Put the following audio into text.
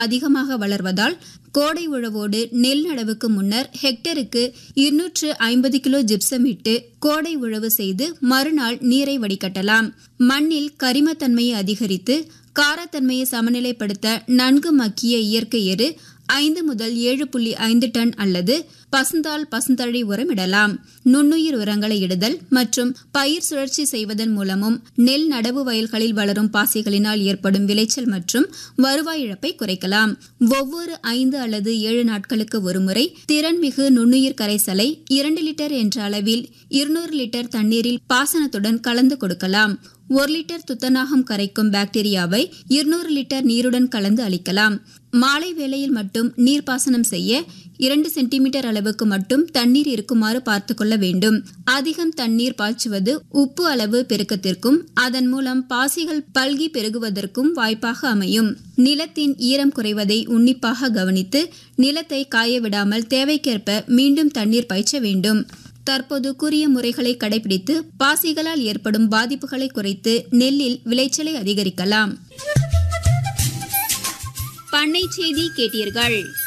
அதிகமாக வளர்வதால் கோடை உழவோடு நெல் நடவுக்கு முன்னர் ஹெக்டருக்கு இருநூற்று ஐம்பது கிலோ ஜிப்சம் இட்டு கோடை உழவு செய்து மறுநாள் நீரை வடிகட்டலாம் மண்ணில் கரிமத்தன்மையை அதிகரித்து காரத்தன்மையை சமநிலைப்படுத்த நன்கு மக்கிய இயற்கை எரு ஐந்து முதல் ஏழு புள்ளி ஐந்து டன் அல்லது பசுந்தாள் பசுந்தழை உரம் இடலாம் நுண்ணுயிர் உரங்களை இடுதல் மற்றும் பயிர் சுழற்சி செய்வதன் மூலமும் நெல் நடவு வயல்களில் வளரும் பாசிகளினால் ஏற்படும் விளைச்சல் மற்றும் வருவாய் இழப்பை குறைக்கலாம் ஒவ்வொரு ஐந்து அல்லது ஏழு நாட்களுக்கு ஒருமுறை திறன்மிகு நுண்ணுயிர் கரைசலை இரண்டு லிட்டர் என்ற அளவில் இருநூறு லிட்டர் தண்ணீரில் பாசனத்துடன் கலந்து கொடுக்கலாம் ஒரு லிட்டர் துத்தநாகம் கரைக்கும் பாக்டீரியாவை இருநூறு லிட்டர் நீருடன் கலந்து அளிக்கலாம் மாலை வேளையில் மட்டும் நீர்ப்பாசனம் செய்ய இரண்டு சென்டிமீட்டர் அளவுக்கு மட்டும் தண்ணீர் இருக்குமாறு பார்த்து கொள்ள வேண்டும் அதிகம் தண்ணீர் பாய்ச்சுவது உப்பு அளவு பெருக்கத்திற்கும் அதன் மூலம் பாசிகள் பல்கி பெருகுவதற்கும் வாய்ப்பாக அமையும் நிலத்தின் ஈரம் குறைவதை உன்னிப்பாக கவனித்து நிலத்தை காய விடாமல் தேவைக்கேற்ப மீண்டும் தண்ணீர் பாய்ச்ச வேண்டும் தற்போது கூறிய முறைகளை கடைபிடித்து பாசிகளால் ஏற்படும் பாதிப்புகளை குறைத்து நெல்லில் விளைச்சலை அதிகரிக்கலாம் பண்ணை செய்தி கேட்டீர்கள்